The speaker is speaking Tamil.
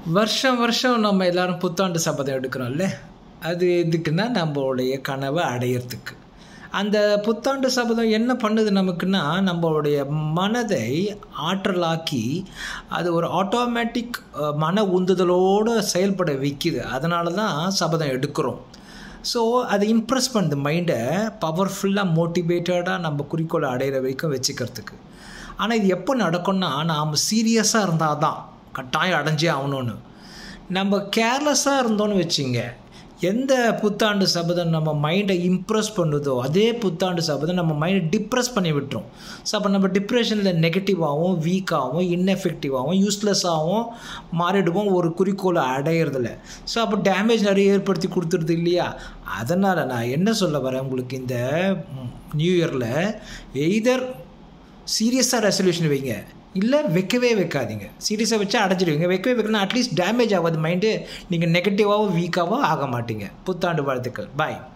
வருஷம் வருஷம் நம்ம எல்லாரும் புத்தாண்டு சபதம் எடுக்கிறோம்ல அது எதுக்குன்னா நம்மளுடைய கனவை அடையிறதுக்கு அந்த புத்தாண்டு சபதம் என்ன பண்ணுது நமக்குன்னா நம்மளுடைய மனதை ஆற்றலாக்கி அது ஒரு ஆட்டோமேட்டிக் மன உந்துதலோடு செயல்பட வைக்குது அதனால தான் சபதம் எடுக்கிறோம் ஸோ அதை இம்ப்ரெஸ் பண்ணுது மைண்டை பவர்ஃபுல்லாக மோட்டிவேட்டடாக நம்ம குறிக்கோளை அடையிற வரைக்கும் வச்சுக்கிறதுக்கு ஆனால் இது எப்போ நடக்கும்னா நாம் சீரியஸாக இருந்தால் தான் கட்டாயம் அடைஞ்சே ஆகணும்னு நம்ம கேர்லெஸ்ஸாக இருந்தோன்னு வச்சுங்க எந்த புத்தாண்டு சபதம் நம்ம மைண்டை இம்ப்ரெஸ் பண்ணுதோ அதே புத்தாண்டு சபதம் நம்ம மைண்டை டிப்ரெஸ் பண்ணி விட்டுரும் ஸோ அப்போ நம்ம டிப்ரெஷனில் நெகட்டிவாகவும் வீக்காகவும் இன்எஃபெக்டிவாகவும் யூஸ்லெஸ்ஸாகவும் மாறிடுவோம் ஒரு குறிக்கோளை அடையிறதில்ல ஸோ அப்போ டேமேஜ் நிறைய ஏற்படுத்தி கொடுத்துருது இல்லையா அதனால் நான் என்ன சொல்ல வரேன் உங்களுக்கு இந்த நியூ இயரில் எய்தர் சீரியஸாக ரெசல்யூஷன் வைங்க இல்லை வைக்கவே வைக்காதீங்க சீரியஸாக வச்சா அடைச்சிடுவீங்க வைக்கவே வைக்கணும் அட்லீஸ்ட் டேமேஜ் ஆகாது மைண்டு நீங்கள் நெகட்டிவாகவும் வீக்காகவும் ஆக மாட்டீங்க புத்தாண்டு வாழ்த்துக்கள் பாய்